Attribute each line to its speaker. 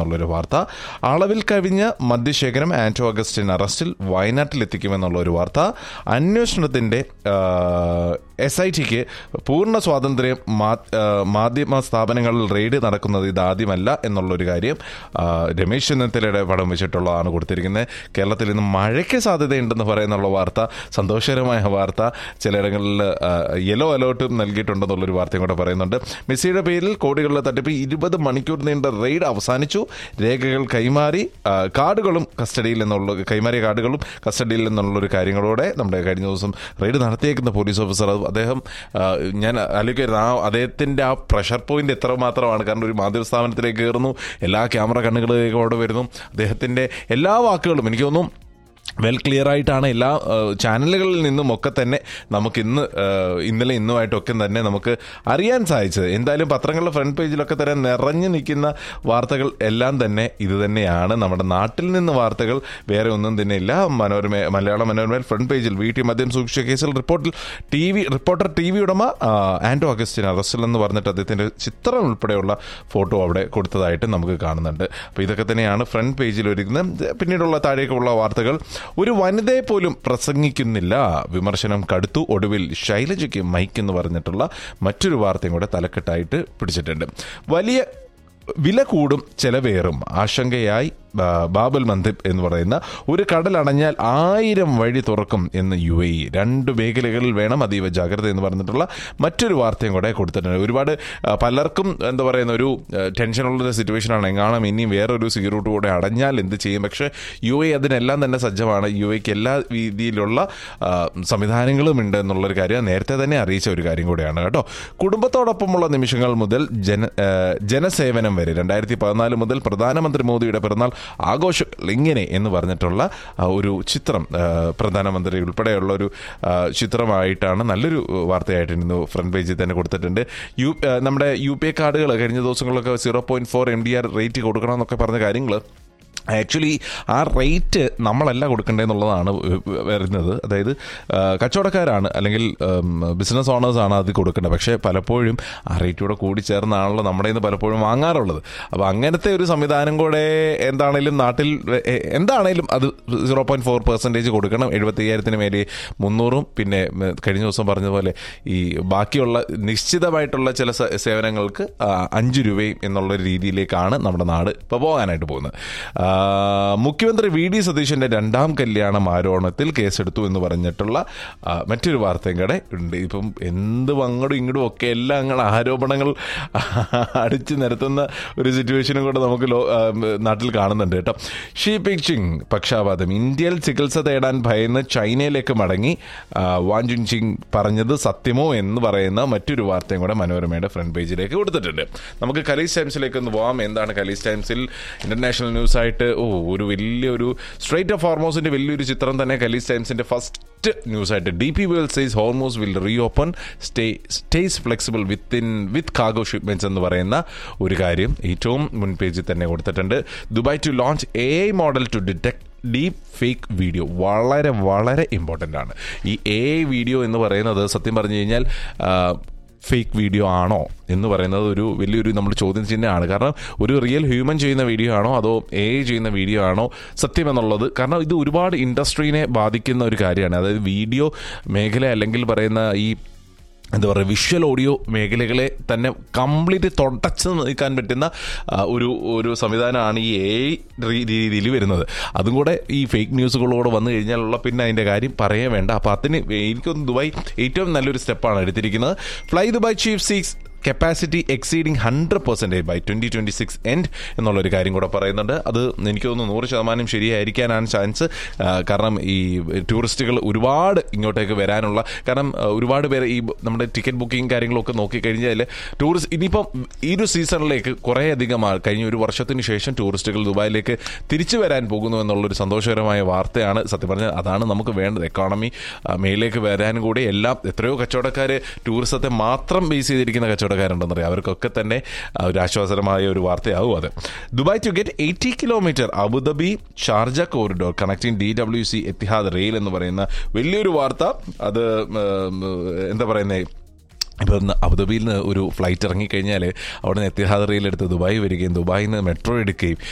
Speaker 1: എന്നുള്ളൊരു വാർത്ത അളവിൽ കവിഞ്ഞ മദ്യശേഖരം ആന്റോ അഗസ്റ്റിൻ അറസ്റ്റിൽ വയനാട്ടിൽ എത്തിക്കുമെന്നുള്ള ഒരു വാർത്ത അന്വേഷണത്തിന്റെ എസ് ഐ ടിക്ക് പൂർണ്ണ സ്വാതന്ത്ര്യം മാ- ആ, മാധ്യമ സ്ഥാപനങ്ങളിൽ റെയ്ഡ് നടക്കുന്നത് ഇതാദ്യമല്ല എന്നുള്ളൊരു കാര്യം ആ, രമേശ് ചെന്നിത്തലയുടെ പടം വെച്ചിട്ടുള്ളതാണ് കൊടുത്തിരിക്കുന്നത് കേരളത്തിൽ ഇന്ന് മഴയ്ക്ക് സാധ്യതയുണ്ടെന്ന് പറയുന്നുള്ള വാർത്ത സന്തോഷകരമായ വാർത്ത ചിലയിടങ്ങളിൽ യെല്ലോ അലേർട്ടും നൽകിയിട്ടുണ്ടെന്നുള്ളൊരു വാർത്തയും കൂടെ പറയുന്നുണ്ട് മെസ്സിയുടെ പേരിൽ കോടികളുടെ തട്ടിപ്പ് ഇരുപത് മണിക്കൂർ നീണ്ട റെയ്ഡ് അവസാനിച്ചു രേഖകൾ കൈമാറി ആ, കാർഡുകളും കസ്റ്റഡിയിൽ നിന്നുള്ള കൈമാറിയ കാർഡുകളും കസ്റ്റഡിയിൽ നിന്നുള്ളൊരു കാര്യങ്ങളോടെ നമ്മുടെ കഴിഞ്ഞ ദിവസം റെയ്ഡ് നടത്തിയേക്കുന്ന പോലീസ് ഓഫീസർ അത് അദ്ദേഹം ആ, ഞാൻ ആലോചിക്കായിരുന്നു ആ അദ്ദേഹത്തിന്റെ ആ പ്രഷർ പോയിന്റ് എത്ര മാത്രമാണ് കാരണം ഒരു മാധ്യമ സ്ഥാപനത്തിലേക്ക് കയറുന്നു എല്ലാ ക്യാമറ കണ്ണുകളിലേക്ക് അവിടെ വരുന്നു അദ്ദേഹത്തിന്റെ എല്ലാ വാക്കുകളും എനിക്ക് തോന്നുന്നു വെൽ ക്ലിയർ ആയിട്ടാണ് എല്ലാ ആ, ചാനലുകളിൽ നിന്നും ഒക്കെ തന്നെ നമുക്ക് ഇന്ന് ആ, ഇന്നലെ ഇന്നുമായിട്ടൊക്കെ തന്നെ നമുക്ക് അറിയാൻ സാധിച്ചത് എന്തായാലും പത്രങ്ങളുടെ ഫ്രണ്ട് പേജിലൊക്കെ തന്നെ നിറഞ്ഞു നിൽക്കുന്ന വാർത്തകൾ എല്ലാം തന്നെ ഇത് തന്നെയാണ് നമ്മുടെ നാട്ടിൽ നിന്ന് വാർത്തകൾ വേറെ ഒന്നും തന്നെ ഇല്ല മനോരമ മലയാള മനോരമയിൽ ഫ്രണ്ട് പേജിൽ വീട്ടിൽ മദ്യം സൂക്ഷിച്ച കേസിൽ റിപ്പോർട്ടിൽ T V reporter T V ഉടമ ആ, ആന്റോ അഗസ്റ്റിൻ അറസ്റ്റിൽ എന്ന് പറഞ്ഞിട്ട് അദ്ദേഹത്തിന്റെ ചിത്രം ഉൾപ്പെടെയുള്ള ഫോട്ടോ അവിടെ കൊടുത്തതായിട്ട് നമുക്ക് കാണുന്നുണ്ട് അപ്പോൾ ഇതൊക്കെ തന്നെയാണ് ഫ്രണ്ട് പേജിൽ ഒരുക്കുന്നത് പിന്നീടുള്ള താഴേക്കുള്ള വാർത്തകൾ ഒരു വനിതയെ പോലും പ്രസംഗിക്കുന്നില്ല വിമർശനം കടുത്തു ഒടുവിൽ ശൈലജയ്ക്ക് മൈക്ക് എന്ന് പറഞ്ഞിട്ടുള്ള മറ്റൊരു വാർത്തയും കൂടെ തലക്കെട്ടായിട്ട് പിടിച്ചിട്ടുണ്ട് വലിയ വില കൂടും ചെലവേറും ആശങ്കയായി ആ, ബാബൽ മന്ദിബ് എന്ന് പറയുന്ന ഒരു കടൽ അടഞ്ഞാൽ ആയിരം വഴി തുറക്കും എന്ന് യു എ ഇ രണ്ട് മേഖലകളിൽ വേണം അതീവ ജാഗ്രത എന്ന് പറഞ്ഞിട്ടുള്ള മറ്റൊരു വാർത്തയും കൂടെ കൊടുത്തിട്ടുണ്ട് ഒരുപാട് ആ, പലർക്കും എന്താ പറയുന്ന ഒരു ആ, ടെൻഷനുള്ളൊരു സിറ്റുവേഷനാണ് എങ്ങാണം ഇനിയും വേറൊരു സീ റൂട്ട് കൂടെ അടഞ്ഞാൽ എന്ത് ചെയ്യും പക്ഷേ യു എ അതിനെല്ലാം തന്നെ സജ്ജമാണ് യു എക്ക് എല്ലാ രീതിയിലുള്ള ആ, സംവിധാനങ്ങളും ഉണ്ട് എന്നുള്ളൊരു കാര്യം നേരത്തെ തന്നെ അറിയിച്ച ഒരു കാര്യം കൂടെയാണ് കേട്ടോ കുടുംബത്തോടൊപ്പമുള്ള നിമിഷങ്ങൾ മുതൽ ജന ആ, ജനസേവനം വരെ രണ്ടായിരത്തി പതിനാല് മുതൽ പ്രധാനമന്ത്രി മോദിയുടെ പിറന്നാൾ ആഘോഷങ്ങൾ ഇങ്ങനെ എന്ന് പറഞ്ഞിട്ടുള്ള ആ, ഒരു ചിത്രം ആ, പ്രധാനമന്ത്രി ഉൾപ്പെടെയുള്ള ഒരു ആ, ചിത്രമായിട്ടാണ് നല്ലൊരു വാർത്തയായിട്ട് ഇന്ന് ഫ്രണ്ട് പേജിൽ തന്നെ കൊടുത്തിട്ടുണ്ട് യു ആ, നമ്മുടെ യു പി ഐ കാർഡുകൾ കഴിഞ്ഞ ദിവസങ്ങളിലൊക്കെ zero point four M D R rate കൊടുക്കണം എന്നൊക്കെ പറഞ്ഞ കാര്യങ്ങൾ ആക്ച്വലി ആ റേറ്റ് നമ്മളല്ല കൊടുക്കേണ്ടതെന്നുള്ളതാണ് വരുന്നത് അതായത് ആ, കച്ചവടക്കാരാണ് അല്ലെങ്കിൽ ബിസിനസ് ഓണേഴ്സാണ് അത് കൊടുക്കേണ്ടത് പക്ഷേ പലപ്പോഴും ആ റേറ്റ് കൂടെ കൂടി ചേർന്നാണല്ലോ നമ്മുടെ നിന്ന് പലപ്പോഴും വാങ്ങാറുള്ളത് അപ്പോൾ അങ്ങനത്തെ ഒരു സംവിധാനം കൂടെ എന്താണേലും നാട്ടിൽ എ, എന്താണേലും അത് സീറോ പോയിന്റ് ഫോർ പെർസെൻറ്റേജ് കൊടുക്കണം എഴുപത്തി അയ്യായിരത്തിന് മേലെ മുന്നൂറും പിന്നെ ഉം, കഴിഞ്ഞ ദിവസം പറഞ്ഞതുപോലെ ഈ ബാക്കിയുള്ള നിശ്ചിതമായിട്ടുള്ള ചില സ- സേവനങ്ങൾക്ക് ആ, അഞ്ച് രൂപയും എന്നുള്ള ഒരു രീതിയിലേക്കാണ് നമ്മുടെ നാട് ഇപ്പോൾ പോകാനായിട്ട് പോകുന്നത് ആ, മുഖ്യമന്ത്രി വി ഡി സതീശന്റെ രണ്ടാം കല്യാണം ആരോപണത്തിൽ കേസെടുത്തു എന്ന് പറഞ്ഞിട്ടുള്ള ആ, മറ്റൊരു വാർത്തയും കൂടെ ഉണ്ട് ഇപ്പം എന്ത് അങ്ങോട്ടും ഇങ്ങോട്ടും ഒക്കെ എല്ലാം അങ്ങനെ ആരോപണങ്ങൾ അടിച്ചു നിരത്തുന്ന ഒരു സിറ്റുവേഷനും കൂടെ നമുക്ക് ലോ- ആ, നാട്ടിൽ കാണുന്നുണ്ട് കേട്ടോ ഷീ പിക്ചിങ് പക്ഷാപാതം ഇന്ത്യയിൽ ചികിത്സ തേടാൻ ഭയന്ന് ചൈനയിലേക്ക് മടങ്ങി ആ, വാൻ ജുൻചിങ് പറഞ്ഞത് സത്യമോ എന്ന് പറയുന്ന മറ്റൊരു വാർത്തയും കൂടെ മനോരമയുടെ ഫ്രണ്ട് പേജിലേക്ക് കൊടുത്തിട്ടുണ്ട് നമുക്ക് കലീസ് ടൈംസിലേക്ക് ഒന്ന് പോവാം എന്താണ് കലീസ് ടൈംസിൽ ഇന്റർനാഷണൽ ന്യൂസ് ആയിട്ട് ഓ ഒരു വലിയൊരു സ്ട്രേറ്റ് ഓഫ് ഹോർമോസിന്റെ വലിയൊരു ചിത്രം തന്നെ കലീസ് ടൈംസിന്റെ ഫസ്റ്റ് ന്യൂസ് ആയിട്ട് D P world says Hormuz will reopen stay stays flexible within with cargo shipments എന്ന് പറയുന്ന ഒരു കാര്യം ഏറ്റവും മുൻ പേജിൽ തന്നെ കൊടുത്തിട്ടുണ്ട് Dubai to launch A I model to detect deep fake video വളരെ വളരെ ഇമ്പോർട്ടൻ്റ് ആണ് ഈ എ ഐ വീഡിയോ എന്ന് പറയുന്നത് സത്യം പറഞ്ഞു കഴിഞ്ഞാൽ ഫേക്ക് വീഡിയോ ആണോ എന്ന് പറയുന്നത് ഒരു വലിയൊരു നമ്മൾ ചോദ്യം ചിഹ്നമാണ് കാരണം ഒരു റിയൽ ഹ്യൂമൻ ചെയ്യുന്ന വീഡിയോ ആണോ അതോ എ ഐ ചെയ്യുന്ന വീഡിയോ ആണോ സത്യം എന്നുള്ളത് കാരണം ഇത് ഒരുപാട് ഇൻഡസ്ട്രീനെ ബാധിക്കുന്ന ഒരു കാര്യമാണ് അതായത് വീഡിയോ മേഖല അല്ലെങ്കിൽ പറയുന്ന ഈ എന്താ പറയുക വിഷ്വൽ ഓഡിയോ മേഖലകളെ തന്നെ കംപ്ലീറ്റ് തുടച്ച് നിൽക്കാൻ പറ്റുന്ന ആ, ഒരു ഒരു സംവിധാനമാണ് ഈ എ രീതിയിൽ വരുന്നത് അതും കൂടെ ഈ ഫേക്ക് ന്യൂസുകളോട് വന്നു കഴിഞ്ഞാലുള്ള പിന്നെ അതിൻ്റെ കാര്യം പറയാൻ വേണ്ട അപ്പോൾ അതിന് എനിക്കൊന്ന് ദുബായ് ഏറ്റവും നല്ലൊരു സ്റ്റെപ്പാണ് എടുത്തിരിക്കുന്നത് flydubai chief six capacity exceeding hundred percentage by twenty twenty six end എന്നുള്ളൊരു കാര്യം കൂടെ പറയുന്നുണ്ട് അത് എനിക്ക് തോന്നുന്നു നൂറ് ശതമാനം ശരിയായിരിക്കാനാണ് ചാൻസ് ആ, കാരണം ഈ ടൂറിസ്റ്റുകൾ ഒരുപാട് ഇങ്ങോട്ടേക്ക് വരാനുള്ള കാരണം ആ, ഒരുപാട് പേര് ഈ നമ്മുടെ ടിക്കറ്റ് ബുക്കിംഗ് കാര്യങ്ങളൊക്കെ നോക്കിക്കഴിഞ്ഞാൽ ടൂറിസ്റ്റ് ഇനിയിപ്പം ഈ ഒരു സീസണിലേക്ക് കുറേയധികം ആൾ കഴിഞ്ഞ ഒരു വർഷത്തിന് ശേഷം ടൂറിസ്റ്റുകൾ ദുബായിലേക്ക് തിരിച്ചു വരാൻ പോകുന്നു എന്നുള്ളൊരു സന്തോഷകരമായ വാർത്തയാണ് സത്യം പറഞ്ഞാൽ അതാണ് നമുക്ക് വേണ്ടത് എക്കോണമി ആ, മേളിലേക്ക് വരാനും കൂടി എല്ലാം എത്രയോ കച്ചവടക്കാർ ടൂറിസത്തെ മാത്രം ബേസ് ചെയ്തിരിക്കുന്ന കച്ചവടക്കാരുണ്ടെന്നറിയാം അവർക്കൊക്കെ തന്നെ ആ, ഒരു ആശ്വാസകരമായ ഒരു വാർത്തയാവും അത് Dubai to get eighty kilometer Abu Dhabi Sharjah corridor connecting D W C Etihad rail എന്ന് പറയുന്ന വലിയൊരു വാർത്ത അത് ഉം, എന്താ പറയുന്നത് ഇപ്പം അബുദാബിയിൽ നിന്ന് ഒരു ഫ്ലൈറ്റ് ഇറങ്ങിക്കഴിഞ്ഞാൽ അവിടെ നിന്ന് എത്തിഹാദ് റെയിൽ എടുത്ത് ദുബായ് വരികയും ദുബായിൽ നിന്ന് മെട്രോ എടുക്കുകയും